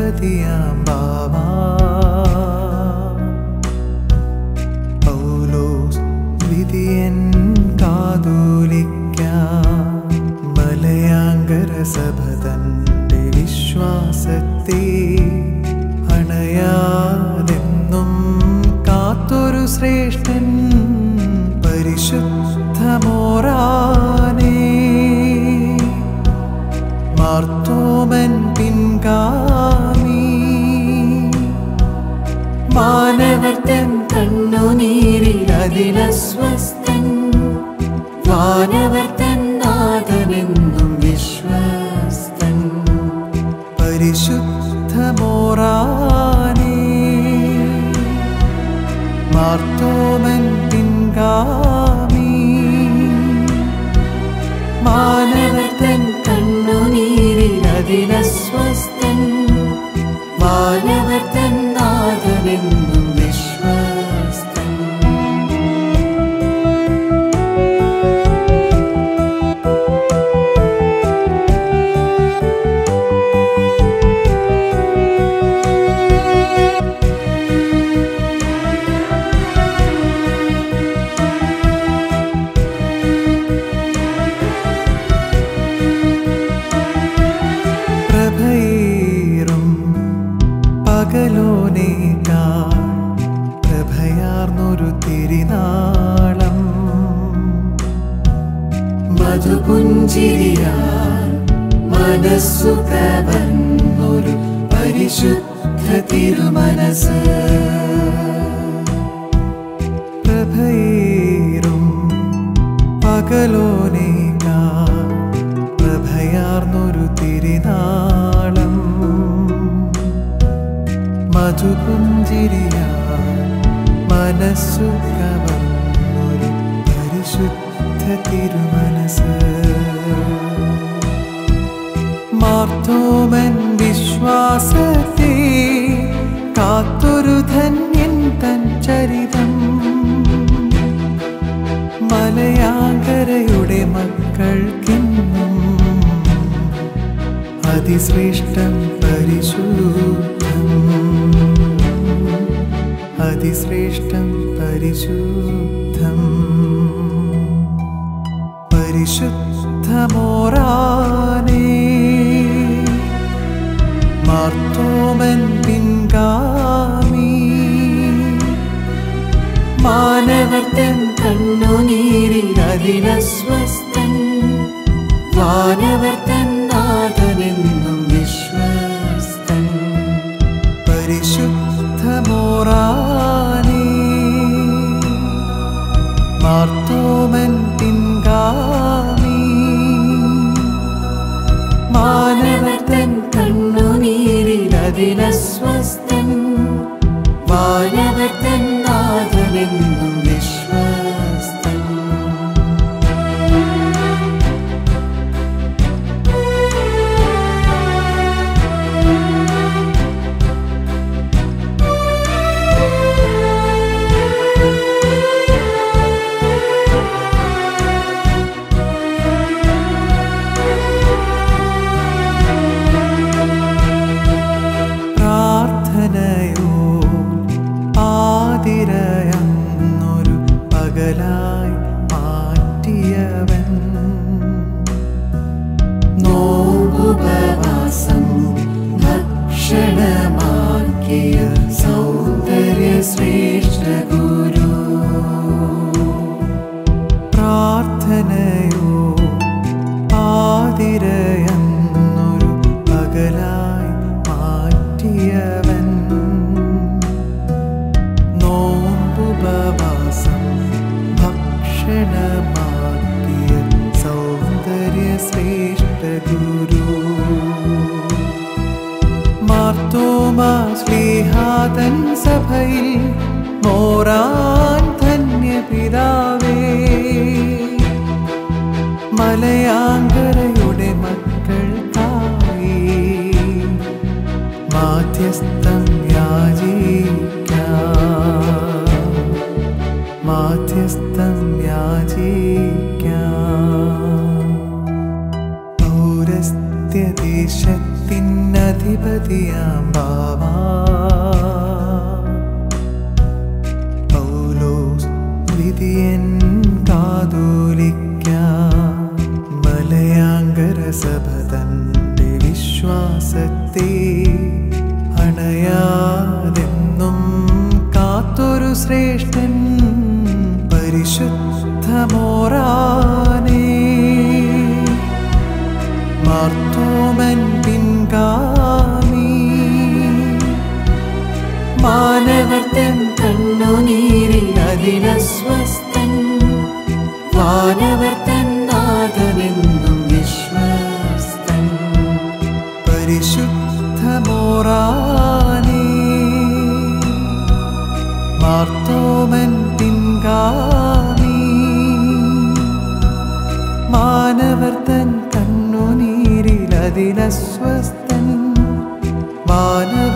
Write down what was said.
അധിപതിയാം ബാവാ പൗലോസ് വിധിയൻ കാതോലിക്ക മലയാങ്കര സഭ തന്റെ വിശ്വാസത്തെ അണയാതെന്നും കാത്തൊരു ശ്രേഷ്ഠൻ പരിശുദ്ധമോറാനേ മാർത്തോമൻ പിൻഗാമി മാനവർത്തൻ കണ്ണുനീരിൽ അതിലസ്വസ്ഥൻ വാനവർത്തൻ നാഥനെന്നും വിശ്വസ്തൻ പരിശുദ്ധമോറാനേ മാർത്തോമൻ പിൻഗാമി മാനവർത്തൻ കണ്ണുനീരിൽ അതിലസ്വസ്ഥൻ വാനവർത്തൻ നാഥനെന്നും വിശ്വസ്തൻ പ്രഭയേറും പകലോനേക്കാൾ പ്രഭയാർന്നൊരു തിരിനാളം മധുപുഞ്ചിരിയാൽ മനസ്സു കവർന്നൊരു പരിശുദ്ധ തിരുമനസ് പ്രഭയേറും പകലോനേക്കാൾ പ്രഭയാർന്നൊരു തിരിനാളം മധുപുഞ്ചിരിയാൽ മനസ്സു കവർന്നൊരു പരിശുദ്ധ തിരുമനസ് മാർത്തോമൻ വിശ്വാസത്തെ കാത്തൊരു ധന്യൻ തൻ ചരിതം മലയാങ്കരയുടെ മക്കൾക്കെന്നും അതിശ്രേഷ്ഠം പരിശുദ്ധം അതിശ്രേഷ്ഠം പരിശുദ്ധം പരിശുദ്ധമോറാനേ മാർത്തോമൻ പിൻഗാമി മാനവർത്തൻ കണ്ണുനീരിൽ അതിലസ്വസ്ഥൻ വാനവർത്തൻ നാഥനെന്നും വിശ്വസ്തൻ പരിശുദ്ധമോറാനേ മാർത്തോമൻ പിൻഗാമി മാനവർത്തൻ കണ്ണുനീരിൽ അതിലസ്വസ്ഥൻ വാനവർത്തൻ നാഥനെന്നും വിശ്വസ്തൻ പ്രാർത്ഥനയോ ആതിരയെന്നൊരു പകലായി മാറ്റിയവൻ നോമ്പുപവാസം ഭക്ഷണമാക്കിയ സൗന്ദര്യ ശ്രേഷ്ഠ ഗുരു പ്രാർത്ഥനയോ ആതിരയെന്നൊരു പകലായി മാറ്റിയവൻ നോമ്പുപവാസം ഭക്ഷണമാക്കിയ സൗന്ദര്യ ശ്രേഷ്ഠ ഗുരു മാർത്തോമാ ശ്ലീഹാതൻ സഭയിൽ മോറാൻ ധന്യപിതാവേ മലയാങ്കരയുടെ മക്കൾക്കായി മാധ്യസ്ഥം യാചിക്കാം മാധ്യസ്ഥം യാചിക്കാം പൗരസ്ത്യദേശത്തിനധിപതി പ്രതിയാം ബാവാ പൗലോസ് വിധിയൻ കാതോലിക്ക മലയാങ്കര സഭ തന്റെ വിശ്വാസത്തെ അണയാതെന്നും കാത്തൊരു ശ്രേഷ്ഠൻ പരിശുദ്ധ മോറാനേ മാർത്തോമൻ പിൻഗാമി മാനവർത്തൻ കണ്ണുനീരിൽ അതിനസ്വസ്ഥൻ മാനവർത്തൻ നാഥമെന്നും വിശ്വസ്തൻ പരിശുദ്ധ മോറാനേ മാർത്തോമൻ പിൻഗാമി മാനവർത്തൻ കണ്ണുനീരിൽ അതിലസ്വസ്ഥൻ മാനവ